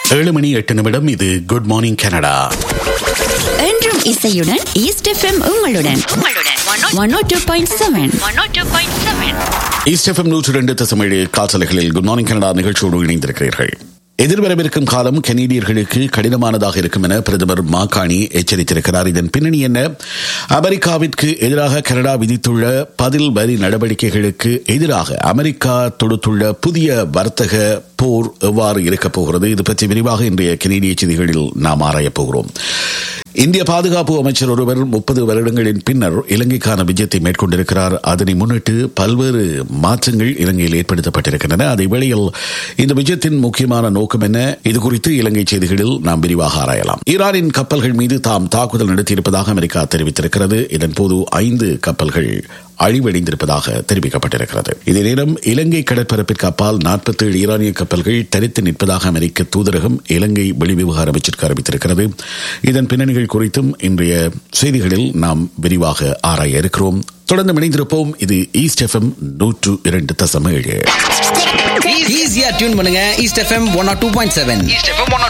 ஏழு மணி எட்டு நிமிடம் இது குட் மார்னிங் கனடா என்றும் இசையுடன் ஈஸ்ட் எஃப்எம் உங்களுடன் one O two point seven east FM நூற்று ரெண்டு தசமேழு காற்றலைகளில் குட் மார்னிங் கனடா நிகழ்ச்சியோடு இணைந்திருக்கிறீர்கள் எதிர்வரவிருக்கும் காலம் கனேடியர்களுக்கு கடினமானதாக இருக்கும் என பிரதமர் மாகாணி எச்சரித்திருக்கிறார் இதன் பின்னணி என்ன அமெரிக்காவிற்கு எதிராக கனடா விதித்துள்ள பதில் வரி நடவடிக்கைகளுக்கு எதிராக அமெரிக்கா தொடுத்துள்ள புதிய வர்த்தக போர் எவ்வாறு இருக்கப் போகிறது இது பற்றி விரிவாக இன்றைய கனேடிய செய்திகளில் நாம் ஆராயப் போகிறோம் இந்திய பாதுகாப்பு அமைச்சர் ஒருவர் முப்பது வருடங்களின் பின்னர் இலங்கைக்கான விஜயத்தை மேற்கொண்டிருக்கிறார் அதனை முன்னிட்டு பல்வேறு மாற்றங்கள் இலங்கையில் ஏற்படுத்தப்பட்டிருக்கின்றன அதே வேளையில் இந்த விஜயத்தின் முக்கியமான நோக்கம் என்ன இது குறித்து இலங்கை செய்திகளில் நாம் விரிவாக ஆராயலாம் ஈரானின் கப்பல்கள் மீது தாம் தாக்குதல் நடத்தியிருப்பதாக அமெரிக்கா தெரிவித்திருக்கிறது இதன்போது ஐந்து கப்பல்கள் அழிவடைந்திருப்பதாக தெரிவிக்கப்பட்டிருக்கிறது இதே நேரம் இலங்கை கடற்பரப்பிற்கு அப்பால் நாற்பத்தேழு ஈரானிய கப்பல்கள் தரித்து நிற்பதாக அமெரிக்க தூதரகம் இலங்கை வெளிவிவகார அமைச்சிற்கு அறிவித்திருக்கிறது இதன் பின்னணிகள் குறித்தும் இன்றைய செய்திகளில் நாம் விரிவாக ஆராய இருக்கிறோம் தொடர்ந்து இணைந்திருப்போம் இது ஈஸ்ட் எஃப்எம் நூற்று இரண்டு தசம ஏழு ஈஸியா டியூன் பண்ணுங்க east FM one or two point seven